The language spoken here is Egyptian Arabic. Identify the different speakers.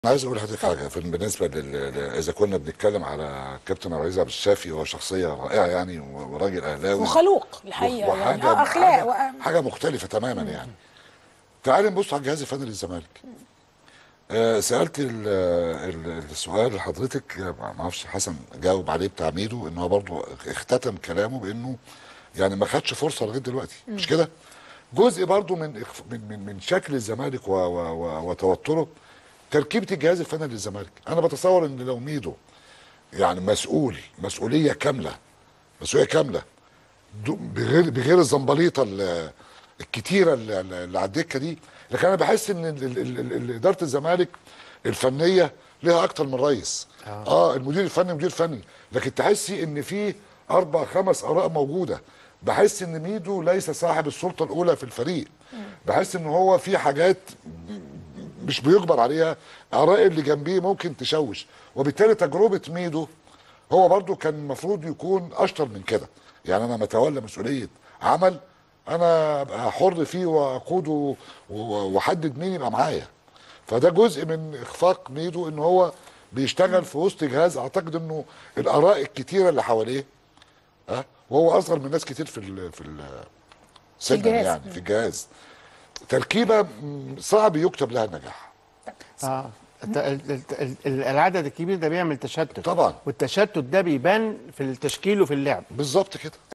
Speaker 1: انا عايز اقول لحضرتك حاجه في بالنسبه لل... ل- اذا كنا بنتكلم على كابتن عبد العزيز عبد الشافي وهو شخصيه رائعه يعني و- وراجل اهلاوي
Speaker 2: وخلوق الحقيقه يعني اه اخلاق
Speaker 1: حاجة,
Speaker 2: و-
Speaker 1: حاجه مختلفه تماما يعني تعالي نبص على الجهاز الفني للزمالك آه سالت ال... ال... السؤال لحضرتك آه، ما اعرفش حسن جاوب عليه بتاع ميدو ان هو برضه اختتم كلامه بانه يعني ما خدش فرصه لغايه دلوقتي مش كده؟ جزء برضه من إخف- من من, من شكل الزمالك و... و... و... وتوتره تركيبه الجهاز الفني للزمالك انا بتصور ان لو ميدو يعني مسؤول مسؤوليه كامله مسؤوليه كامله دو- بغير بغير الزنبليطه ال- الكتيره اللي اللي على الدكه دي لكن انا بحس ان ال- ال- ال- ال- اداره الزمالك الفنيه لها اكتر من رئيس اه, آه المدير الفني مدير فني لكن تحسي ان في اربع خمس اراء موجوده بحس ان ميدو ليس صاحب السلطه الاولى في الفريق بحس ان هو في حاجات مش بيجبر عليها اراء اللي جنبيه ممكن تشوش وبالتالي تجربه ميدو هو برضو كان المفروض يكون اشطر من كده يعني انا متولى مسؤوليه عمل انا ابقى حر فيه واقوده و- و- واحدد مين يبقى معايا فده جزء من اخفاق ميدو ان هو بيشتغل في وسط جهاز اعتقد انه الاراء الكتيره اللي حواليه ها وهو اصغر من ناس كتير في ال في ال سنا
Speaker 2: الجهاز.
Speaker 1: يعني في الجهاز تركيبه م، صعب يكتب لها النجاح
Speaker 3: اه الت- ال- ال- ال- ال- العدد الكبير ده بيعمل تشتت
Speaker 1: طبعا.
Speaker 3: والتشتت ده بيبان في التشكيل وفي اللعب
Speaker 1: بالظبط كده